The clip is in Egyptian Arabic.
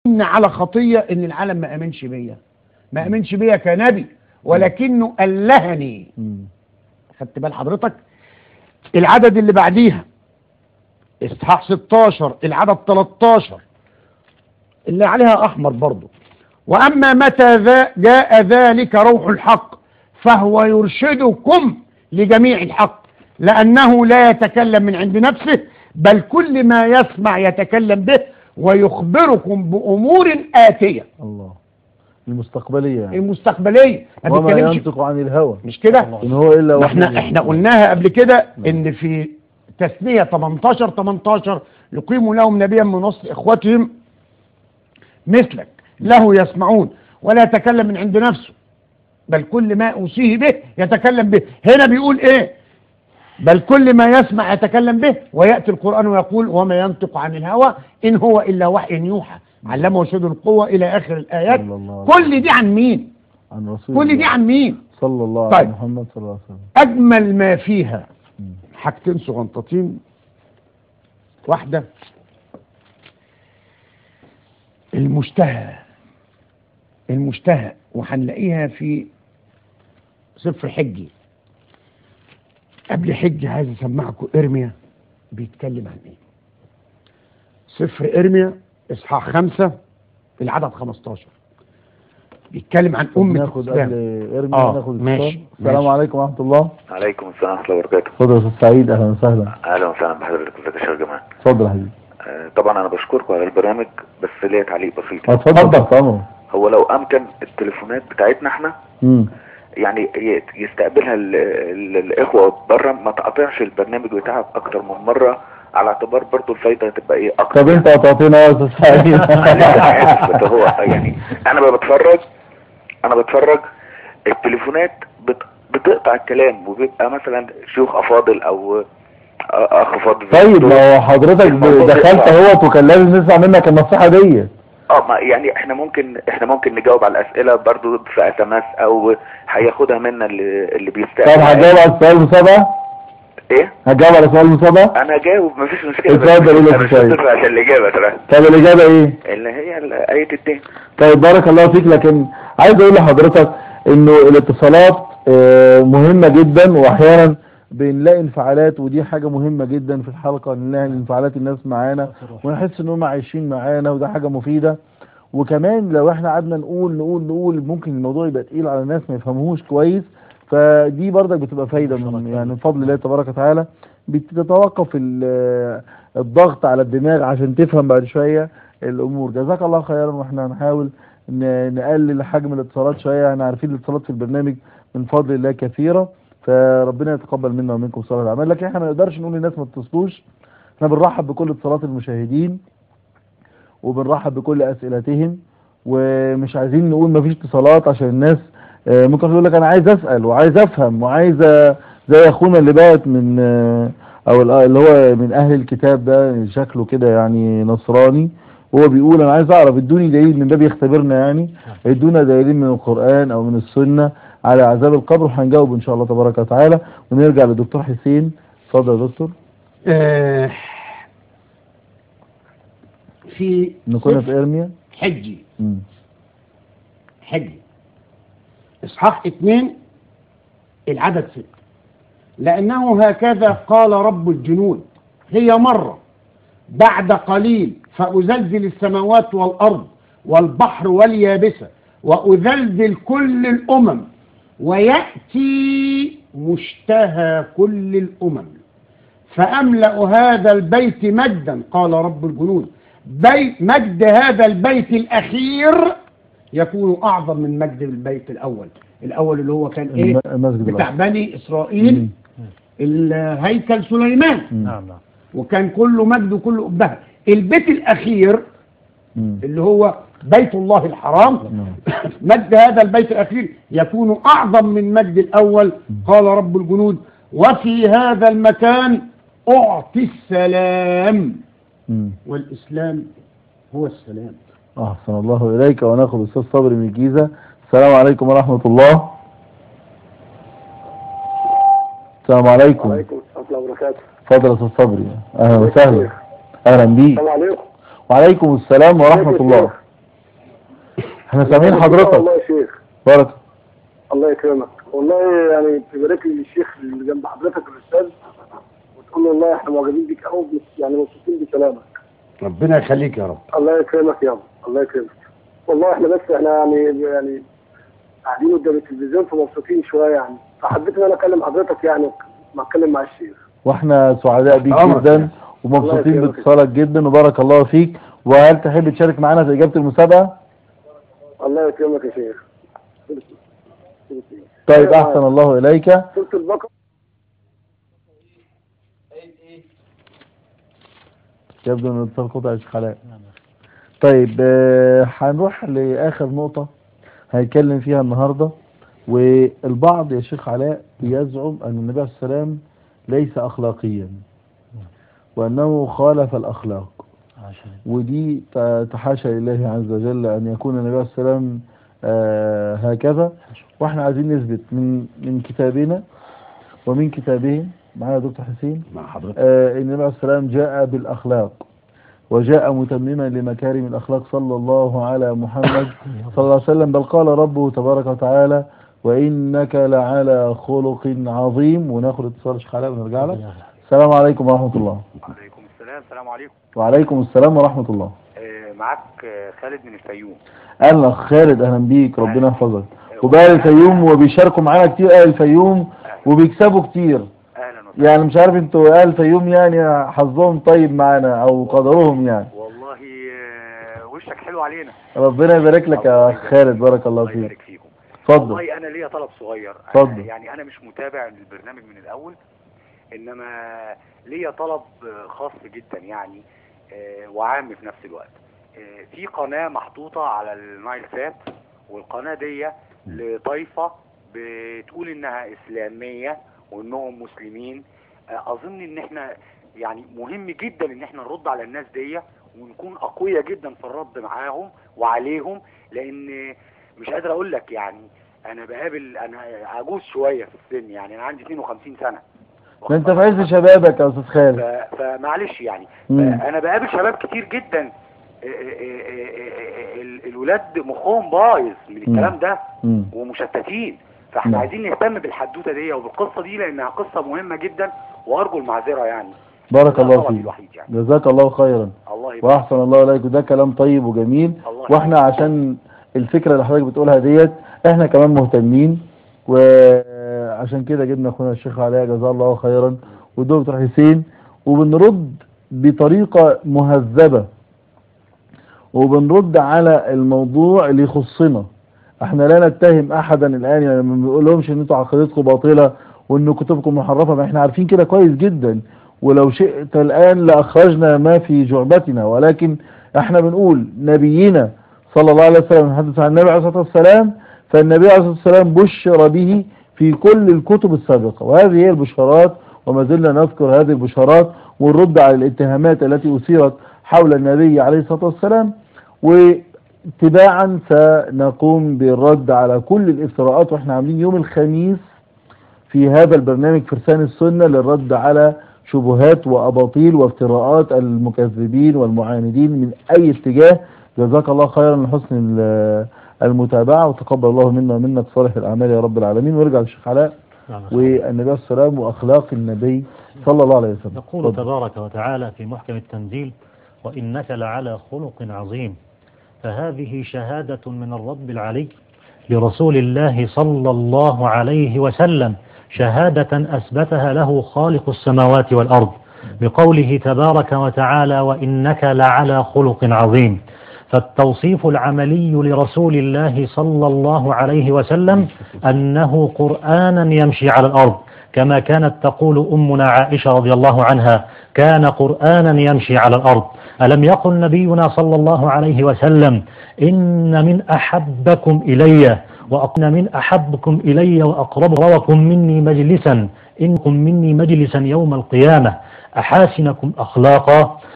إن على خطية ان العالم ما امنش بيا ما امنش بيا كنبي ولكنه ألهني مم. خدت بال حضرتك العدد اللي بعديها اصحاح 16 العدد 13 اللي عليها احمر برضو واما متى ذا جاء ذلك روح الحق فهو يرشدكم لجميع الحق لانه لا يتكلم من عند نفسه بل كل ما يسمع يتكلم به ويخبركم بامور اتيه الله المستقبلية يعني المستقبليه ما وما بيتكلمش ينطق عن الهوى مش كده إن هو إلا ما وحي احنا احنا قلناها قبل كده ان في تثنية 18 18 يقيم لهم نبيا من وسط اخوتهم مثلك له يسمعون ولا يتكلم من عند نفسه بل كل ما اوصيه به يتكلم به هنا بيقول ايه بل كل ما يسمع يتكلم به وياتي القران ويقول وما ينطق عن الهوى ان هو الا وحي يوحى علمه شد القوه الى اخر الايات صلى الله عليه كل دي عن مين عن رسول كل دي الله عن مين صلى الله طيب. على محمد صلى الله عليه وسلم اجمل ما فيها مم. حاجتين صغنطتين واحده المشتهى المشتهى وهنلاقيها في سفر حجي قبل حجي عايز اسمعكم ارميا بيتكلم عن ايه سفر ارميا اصحاح خمسة العدد 15 بيتكلم عن طب أمة ناخد الإسلام قبل ارمي آه، ناخد ماشي، اتصال. السلام ماشي. عليكم ورحمة الله عليكم السلام ورحمة الله وبركاته اتفضل يا استاذ سعيد اهلا وسهلا أهلا وسهلا بحضرتك ازيك يا شيخ جمال اتفضل يا حبيبي آه، طبعا أنا بشكركم على البرنامج بس ليا تعليق بسيط اه، اتفضل طبعا هو لو أمكن التليفونات بتاعتنا احنا امم يعني ي- يستقبلها ال- ال- الإخوة بره ما تقطعش البرنامج بتاعك أكتر من مرة على اعتبار برضو الفايدة هتبقى إيه أكتر طب انت قطعتنا يا استاذ سعيد أنا آسف، بس هو يعني أنا بقى بتفرج أنا بتفرج التليفونات بت- بتقطع الكلام وبيبقى مثلا شيوخ أفاضل أو أخ فاضل طيب ما هو حضرتك الموضوع دخلت بيطلع. اهوت وكان لازم نسمع منك النصيحة دي اه ما يعني احنا ممكن احنا ممكن نجاوب على الاسئله برضو في اس ام اس او هياخدها منا اللي, اللي بيستقبل طب هتجاوب على السؤال المسابقة ايه هتجاوب على سؤال المسابقة انا جاوب مفيش مشكله بس اتفضل قول يا انا مش سيد. هتفق عشان الاجابه ترى طب الاجابة ايه اللي هي ال- ايه الدين طيب بارك الله فيك لكن عايز اقول لحضرتك انه الاتصالات آه، مهمة جدا واحيانا بنلاقي انفعالات ودي حاجة مهمة جدا في الحلقة نلاقي انفعالات الناس معانا ونحس ان هم عايشين معانا وده حاجة مفيدة وكمان لو احنا قعدنا نقول نقول نقول ممكن الموضوع يبقى تقيل على الناس ما يفهموش كويس فدي برضك بتبقى فايدة من يعني من فضل الله تبارك وتعالى بتتوقف ال- الضغط على الدماغ عشان تفهم بعد شوية الامور جزاك الله خيرا واحنا هنحاول ن- نقلل حجم الاتصالات شويه احنا عارفين الاتصالات في البرنامج من فضل الله كثيره فربنا يتقبل منا ومنكم صالح الاعمال لكن احنا ما نقدرش نقول للناس ما تتصلوش احنا بنرحب بكل اتصالات المشاهدين وبنرحب بكل اسئلتهم ومش عايزين نقول ما فيش اتصالات عشان الناس آه، ممكن يقول لك انا عايز اسال وعايز افهم وعايز أ- زي اخونا اللي بات من آه، او ال- اللي هو من اهل الكتاب ده شكله كده يعني نصراني هو بيقول انا عايز اعرف ادوني دليل من ده بيختبرنا يعني ادونا دليل من القران او من السنه على عذاب القبر وهنجاوب ان شاء الله تبارك وتعالى ونرجع للدكتور حسين اتفضل يا دكتور آه، في نكون سفر في ارميا حجي مم. حجي اصحاح اثنين العدد ست لانه هكذا قال رب الجنود هي مرة بعد قليل فأزلزل السماوات والأرض والبحر واليابسة وأزلزل كل الأمم ويأتي مشتهى كل الأمم فأملأ هذا البيت مجدا قال رب الجنود بيت مجد هذا البيت الأخير يكون أعظم من مجد البيت الأول الأول اللي هو كان إيه الم- المسجد بتاع الأقصى. بني إسرائيل الهيكل سليمان مم. نعم نعم وكان كله مجد وكله أبهة البيت الأخير مم. اللي هو بيت الله الحرام نعم. مجد هذا البيت الأخير يكون أعظم من مجد الأول قال رب الجنود وفي هذا المكان أعطي السلام مم. والإسلام هو السلام أحسن الله إليك وناخذ أستاذ صبري من الجيزة السلام عليكم ورحمة الله السلام عليكم وعليكم ورحمة الله وبركاته اتفضل يا أستاذ صبري أهلا وسهلا أهلا بيك السلام عليكم وعليكم السلام ورحمة ازيك يا الله شيخ؟ احنا سامعين حضرتك والله يا شيخ بارك الله يكرمك والله يعني تبارك لي الشيخ اللي جنب حضرتك الاستاذ وتقول له والله احنا معجبين بيك قوي يعني مبسوطين بكلامك ربنا يخليك يا رب الله يكرمك يابا الله يكرمك والله احنا بس احنا يعني يعني قاعدين قدام التلفزيون فمبسوطين شويه يعني فحبيت ان انا اكلم حضرتك يعني ما اتكلم مع الشيخ واحنا سعداء بيك أمرك. جدا ومبسوطين الله يكرمك. باتصالك جدا وبارك الله فيك وهل تحب تشارك معنا في اجابه المسابقه؟ الله يكرمك يا شيخ طيب احسن الله اليك سورة البقرة يبدو ان الاتصال قطع يا شيخ علاء طيب آه، هنروح لاخر نقطه هنتكلم فيها النهارده والبعض يا شيخ علاء يزعم ان النبي عليه السلام ليس اخلاقيا وانه خالف الاخلاق ودي ت- تحاشى لله عز وجل ان يكون النبي عليه السلام آه، هكذا واحنا عايزين نثبت من من كتابنا ومن كتابهم معايا يا دكتور حسين مع حضرتك آه، النبي عليه السلام جاء بالأخلاق وجاء متمما لمكارم الأخلاق صلى الله على محمد صلى الله عليه وسلم بل قال ربه تبارك وتعالى وإنك لعلى خلق عظيم وناخد اتصال شيخ علاء ونرجع لك السلام عليكم ورحمة الله عليكم السلام السلام عليكم وعليكم السلام ورحمة الله آه، معاك آه، خالد من الفيوم أهلا أخ خالد أهلا بيك ربنا يحفظك وبقى الفيوم وبيشاركوا معانا كتير أهل الفيوم وبيكسبوا كتير اهلا وسهلا يعني مش عارف انتوا أهل الفيوم يعني حظهم طيب معانا أو قدرهم يعني والله آه، وشك حلو علينا ربنا يبارك لك يا أخ خالد بارك الله الله فيك يبارك فيكم اتفضل والله انا ليا طلب صغير اتفضل. أنا يعني انا مش متابع للبرنامج من الاول انما ليا طلب آه، خاص جدا يعني آه، وعام في نفس الوقت آه، في قناة محطوطة على النايل سات والقناة دي لطائفة بتقول انها اسلامية وانهم مسلمين آه، اظن ان احنا يعني مهم جدا ان احنا نرد على الناس دي ونكون اقوياء جدا في الرد معاهم وعليهم لان مش قادر اقول لك يعني انا بقابل انا عجوز شويه في السن يعني انا عندي 52 سنه ما انت في عز شبابك يا استاذ خالد ف- فمعلش يعني مم. انا بقابل شباب كتير جدا آه، آه، آه، آه، ال- الولاد مخهم بايظ من الكلام ده مم. ومشتتين فاحنا نعم. عايزين نهتم بالحدوته دي وبالقصه دي لانها قصه مهمه جدا وارجو المعذره يعني بارك ده الله طلبي فيك الوحيد يعني جزاك الله خيرا الله يبارك واحسن الله اليك وده كلام طيب وجميل الله واحنا عشان الفكره اللي حضرتك بتقولها ديت احنا كمان مهتمين وعشان كده جبنا اخونا الشيخ علاء جزاه الله خيرا والدكتور حسين وبنرد بطريقه مهذبه وبنرد على الموضوع اللي يخصنا احنا لا نتهم احدا الان يعني ما بنقولهمش ان انتوا عقيدتكم باطله وان كتبكم محرفه ما احنا عارفين كده كويس جدا ولو شئت الان لاخرجنا ما في جعبتنا ولكن احنا بنقول نبينا صلى الله عليه وسلم نحدث عن النبي عليه الصلاه والسلام فالنبي عليه الصلاه والسلام بشر به في كل الكتب السابقه وهذه هي البشارات وما زلنا نذكر هذه البشارات ونرد على الاتهامات التي اثيرت حول النبي عليه الصلاه والسلام واتباعا سنقوم بالرد على كل الافتراءات واحنا عاملين يوم الخميس في هذا البرنامج فرسان السنة للرد على شبهات وأباطيل وافتراءات المكذبين والمعاندين من أي اتجاه جزاك الله خيرا لحسن ال- المتابعة وتقبل الله منا ومنك صالح الأعمال يا رب العالمين وارجع للشيخ علاء والنبي عليه السلام وأخلاق النبي صلى الله عليه وسلم يقول اتفضل. تبارك وتعالى في محكم التنزيل وإنك لعلى خلق عظيم فهذه شهادة من الرب العلي لرسول الله صلى الله عليه وسلم شهادة أثبتها له خالق السماوات والأرض بقوله تبارك وتعالى وإنك لعلى خلق عظيم فالتوصيف العملي لرسول الله صلى الله عليه وسلم أنه قرآنا يمشي على الأرض كما كانت تقول أمنا عائشة رضي الله عنها كان قرآنا يمشي على الأرض ألم يقل نبينا صلى الله عليه وسلم إن من أحبكم إلي وأقن من أحبكم إلي وأقربكم مني مجلسا إنكم مني مجلسا يوم القيامة أحاسنكم أخلاقا